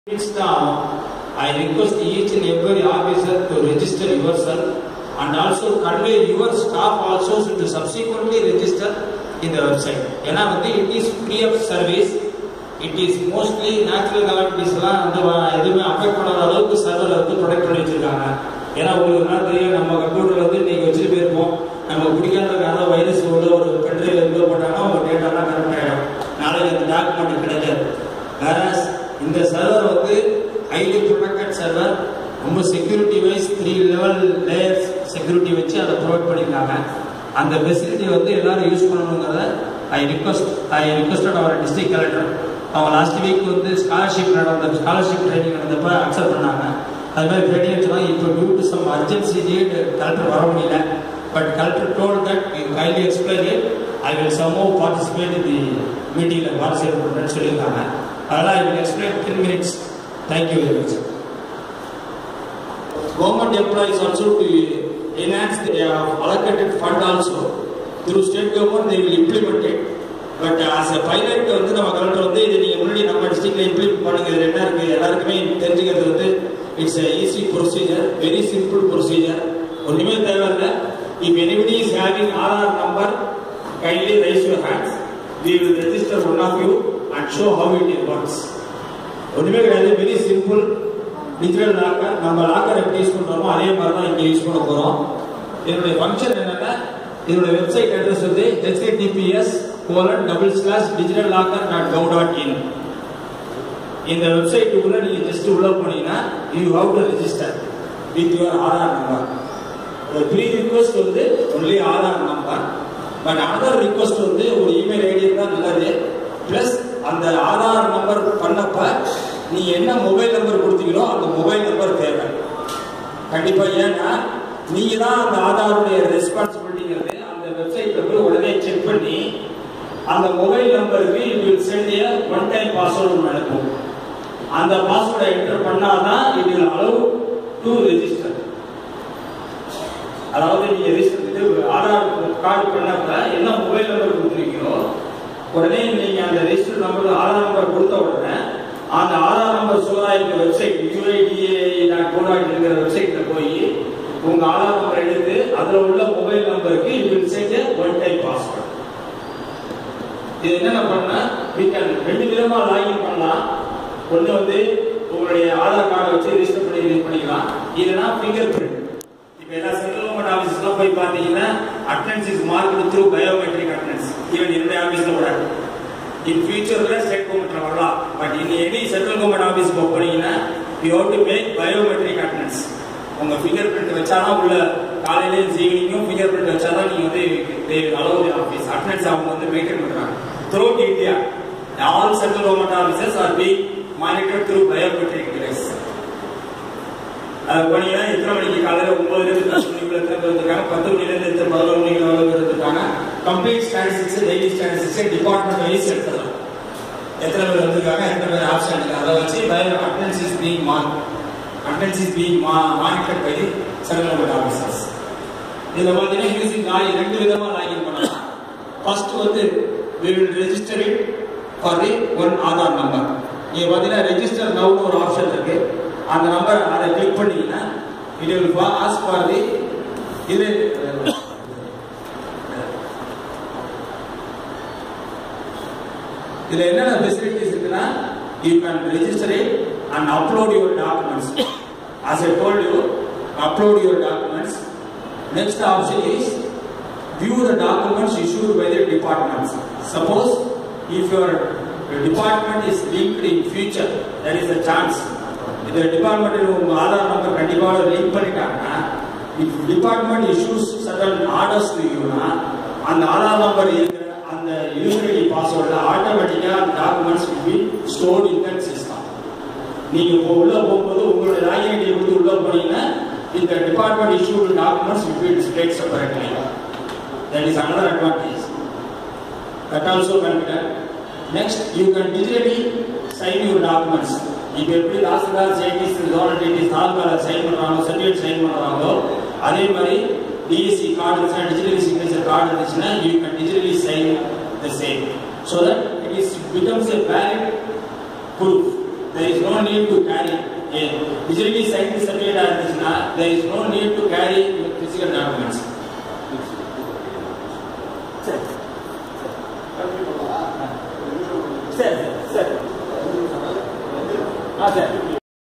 Now, I request each and every officer to register yourself and also convey your staff also to subsequently register in the website. ஏன்னா வந்து it is free of service. It is mostly natural calamities-லாம் வந்து வ- எதுவுமே affect பண்ணாத அளவுக்கு server வந்து protect பண்ணி வச்சிருக்காங்க ஏன்னா உங்களுக்கு என்ன தெரியும் நம்ம கம்ப்யூட்டர் வந்து இன்னைக்கு வச்சுட்டு போயிருப்போம் நமக்கு பிடிக்காத ஏதாவது வைரஸ் உள்ள ஒரு பென்ட்ரைவ் எங்கே போட்டாங்கன்னா உங்க டேட்டாலாம் கரெக்ட் ஆகிடும் நாளைக்கு அந்த டாக்குமெண்ட் கிடைக்காது வேற இந்த சர்வர் வந்து ஹைலி ப்ரொடெக்டட் சர்வர் ரொம்ப security wise three level layers security வச்சு அதை ப்ரொவைட் பண்ணியிருக்காங்க அந்த ஃபெசிலிட்டி வந்து எல்லாரும் யூஸ் பண்ணணுங்கிறத ஐ ரிக்வஸ்ட் ஐ ரிக்வஸ்டட் அவர் டிஸ்ட்ரிக்ட் கலெக்டர் அவங்க லாஸ்ட் வீக் வந்து ஸ்காலர்ஷிப் நடந்த ஸ்காலர்ஷிப் ட்ரைனிங் நடந்தப்ப அக்செப்ட் பண்ணாங்க அது மாதிரி ட்ரைனிங் வச்சுருவாங்க இப்போ due to some urgency need collector வர முடியல but collector told that you kindly explain it I will somehow participate in the மீட்டிங்கில் பார்ட்டிசிபேட் பண்ணுறேன்னு சொல்லியிருக்காங்க அதெல்லாம் I will explain ten minutes thank you very much government employees also to enhance the uh, allocated fund also through state government they will implement it but as a pilot வந்து நம்ம collector வந்து இது நீங்க முன்னாடி நம்ம டிஸ்ட்ரிக்ட்ல இம்ப்ளிமெண்ட் பண்ணுங்க இது என்ன இருக்கு எல்லாருக்குமே தெரிஞ்சுக்கிறது வந்து it's easy procedure very simple procedure ஒண்ணுமே தேவையில்லை if anybody is having RR number kindly raise your hands we will register one of you and show how it works ஒண்ணுமே கிடையாது வெரி சிம்பிள் டிஜிட்டல் லாக்கர் நம்ம locker எப்படி use பண்றோமோ அதே மாதிரி தான் இங்க யூஸ் பண்ண போறோம் இதனுடைய ஃபங்க்ஷன் என்னன்னா இதனுடைய வெப்சைட் அட்ரஸ் வந்து https colon double slash digital locker dot gov dot in இந்த வெப்சைட்டுக்குள்ள நீங்க ஜஸ்ட் உள்ள போனீங்கன்னா you have to register with your Aadhaar number prerequisite வந்து only Aadhaar number but other request வந்து ஒரு இமெயில் ஐடி தான் நல்லது பிளஸ் அந்த ஆதார் நம்பர் பண்ணப்ப நீ என்ன மொபைல் நம்பர் கொடுத்தீங்களோ அந்த மொபைல் நம்பர் தேவை கண்டிப்பா ஏன்னா நீங்க தான் அந்த ஆதாருடைய ரெஸ்பான்சிபிலிட்டிங்கிறது அந்த வெப்சைட்ல போய் உடனே செக் பண்ணி அந்த மொபைல் நம்பருக்கு you will send a one time password ஒன்று அனுப்பும் அந்த பாஸ்வேர்டை என்டர் பண்ணாதான் it will allow to register அதாவது நீங்க ரெஜிஸ்டர் இது ஆதார் கார்டு பண்ணப்ப என்ன மொபைல் நம்பர் கொடுத்துருக்கீங்களோ உடனே நீங்க அந்த ரெஜிஸ்டர் நம்பர் ஆதார் நம்பர் கொடுத்த உடனே அந்த ஆதார் நம்பர் சோதா இருக்கிற வெப்சைட் யூஐடிஏ டாட் கோடாட் இருக்கிற வெப்சைட்ல போய் உங்க ஆதார் நம்பர் எடுத்து அதுல உள்ள மொபைல் நம்பருக்கு you will send one time password இது என்னென்ன பண்ணா we can ரெண்டு விதமா லாகின் பண்ணலாம் ஒண்ணு வந்து உங்களுடைய ஆதார் கார்டை வச்சு ரெஜிஸ்டர் பண்ணி யூஸ் பண்ணிக்கலாம் இல்லைன்னா ஃபிங்கர் பிரிண்ட் இப்போ எல்லா சென்ட்ரல் கவர்மெண்ட் ஆஃபீஸ்லாம் போய் பார்த்தீங்கன்னா attendance is marked through biometric attendance even என்னுடைய ஆஃபீஸில் கூட இன் ஃபியூச்சர்ல ஸ்டேட் கவர்மெண்ட்ல வரலாம் but in any central government office போனீங்கன்னா you have to make biometric attendance உங்க ஃபிங்கர் பிரிண்ட் வச்சாதான் உள்ள காலையில ஈவினிங்கும் ஃபிங்கர் பிரிண்ட் வச்சாதான் நீங்க வந்து அளவு ஆஃபீஸ் அட்டனன்ஸ் அவங்க வந்து மெயின்டைன் பண்றாங்க through India all central government offices are being monitor through biometric device அது போனீங்கன்னா எத்தனை மணிக்கு காலையில ஒன்பதுல இருந்து பத்து மணிக்குள்ள எத்தனை பேர் இருக்காங்க பத்து மணில இருந்து எத்தனை பதினொரு மணிக்கு எவ்வளவு பேர் இருக்காங்க complete statistics daily statistics department wise எடுத்துடலாம் எத்தனை பேர் வந்திருக்காங்க எத்தனை பேர் ஆப்ஷன் அதை வச்சு bio attendance is being mark attendance is being monitor by central government officers இதுல பாத்தீங்கன்னா யூசிங் லாகி ரெண்டு விதமா லாகின் பண்ணலாம் ஃபர்ஸ்ட் வந்து we will register it for the one Aadhaar number நீங்க பாத்தீங்கன்னா ரெஜிஸ்டர் நவுன்னு ஒரு ஆப்ஷன் இருக்கு அந்த நம்பர் அதை கிளிக் பண்ணீங்கன்னா it will for ask for the இது இதுல என்னென்ன ஃபெசிலிட்டிஸ் இருக்குன்னா you can register it and upload your documents as i told you upload your documents next option is view the documents issued by the departments suppose if your department is linked in future there is a chance இந்த department உங்க Aadhaar number கண்டிப்பாக link பண்ணிட்டாங்கன்னா if department issues sudden orders யூனா அந்த Aadhaar number இருக்கிற அந்த user பாஸ்வேர்டில் ஆட்டோமேட்டிக்காக அந்த documents be stored in that system நீங்க இப்போ உள்ள போகும்போது உங்களுடைய லாகின் ஐடியை கொடுத்து உள்ள போனீங்கன்னா இந்த department issued documents will be displayed separately that is another advantage that also can be done next you can digitally sign your documents இப்போ எப்படி தாசில்தார் ஜேடிஸ் ஜோனல் டிடிஸ் தாலுகால சைன் பண்றாங்களோ சர்டிஃபிகேட் சைன் பண்றாங்களோ அதே மாதிரி டிஎஸ்சி கார்டு இருந்துச்சுன்னா digital signature card இருந்துச்சுன்னா you can digitally sign the same so that it is becomes a valid proof there is no need to carry a facility scientist certificate இருந்துச்சுன்னா there is no need to carry physical documents சரி சரி சரி ஆ சரி